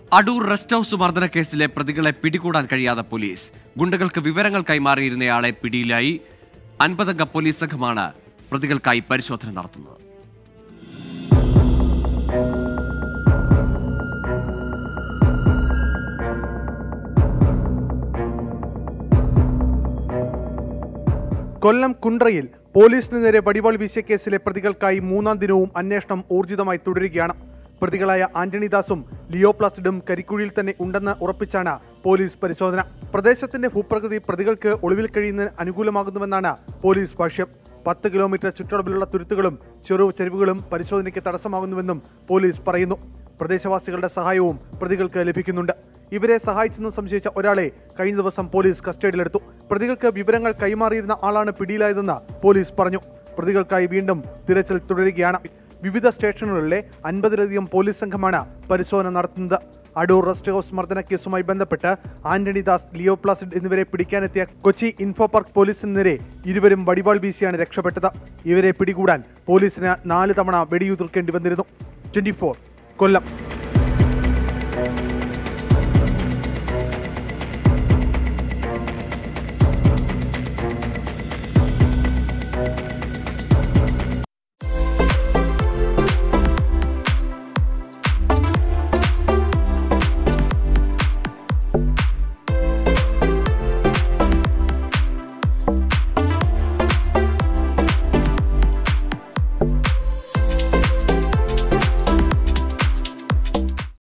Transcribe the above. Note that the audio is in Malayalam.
അടൂർ റെസ്റ്റ് ഹൌസ് മർദ്ദന കേസിലെ പ്രതികളെ പിടികൂടാൻ കഴിയാതെ പോലീസ് ഗുണ്ടകൾക്ക് വിവരങ്ങൾ കൈമാറിയിരുന്നയാളെ പിടിയിലായി അൻപതംഗ പോലീസ് സംഘമാണ് പ്രതികൾക്കായി പരിശോധന നടത്തുന്നത് കൊല്ലം കുണ്ട്രയിൽ പോലീസിന് നേരെ വടിവാൾ വീശിയ കേസിലെ പ്രതികൾക്കായി മൂന്നാം ദിനവും അന്വേഷണം ഊർജിതമായി തുടരുകയാണ് പ്രതികളായ ആന്റണി ദാസും ലിയോ പ്ലാസിഡും കരിക്കുഴിയിൽ തന്നെ ഉണ്ടെന്ന് ഉറപ്പിച്ചാണ് പോലീസ് പരിശോധന പ്രദേശത്തിന്റെ ഭൂപ്രകൃതി പ്രതികൾക്ക് ഒളിവിൽ കഴിയുന്നതിന് അനുകൂലമാകുന്നുവെന്നാണ് പോലീസ് ഭാഷ്യം പത്ത് കിലോമീറ്റർ ചുറ്റളവിലുള്ള തുരുത്തുകളും ചെറു ചെരുവുകളും പരിശോധനയ്ക്ക് തടസ്സമാകുന്നുവെന്നും പോലീസ് പറയുന്നു പ്രദേശവാസികളുടെ സഹായവും പ്രതികൾക്ക് ലഭിക്കുന്നുണ്ട് ഇവരെ സഹായിച്ചെന്ന് സംശയിച്ച ഒരാളെ കഴിഞ്ഞ ദിവസം പോലീസ് കസ്റ്റഡിയിലെടുത്തു പ്രതികൾക്ക് വിവരങ്ങൾ കൈമാറിയിരുന്ന ആളാണ് പിടിയിലായതെന്ന് പോലീസ് പറഞ്ഞു പ്രതികൾക്കായി വീണ്ടും തിരച്ചിൽ തുടരുകയാണ് വിവിധ സ്റ്റേഷനുകളിലെ അൻപതിലധികം പോലീസ് സംഘമാണ് പരിശോധന നടത്തുന്നത് അടൂർ റെസ്റ്റ് ഹൗസ് മർദ്ദന കേസുമായി ബന്ധപ്പെട്ട് ആന്റണി ദാസ് ലിയോ പ്ലാസിഡ് എന്നിവരെ പിടിക്കാനെത്തിയ കൊച്ചി ഇൻഫോ പാർക്ക് പോലീസിന് നേരെ ഇരുവരും വടിവാൾ വീശിയാണ് രക്ഷപ്പെട്ടത് ഇവരെ പിടികൂടാൻ പോലീസിന് നാല് തവണ വെടിയുതിർക്കേണ്ടി വന്നിരുന്നു ട്വന്റി കൊല്ലം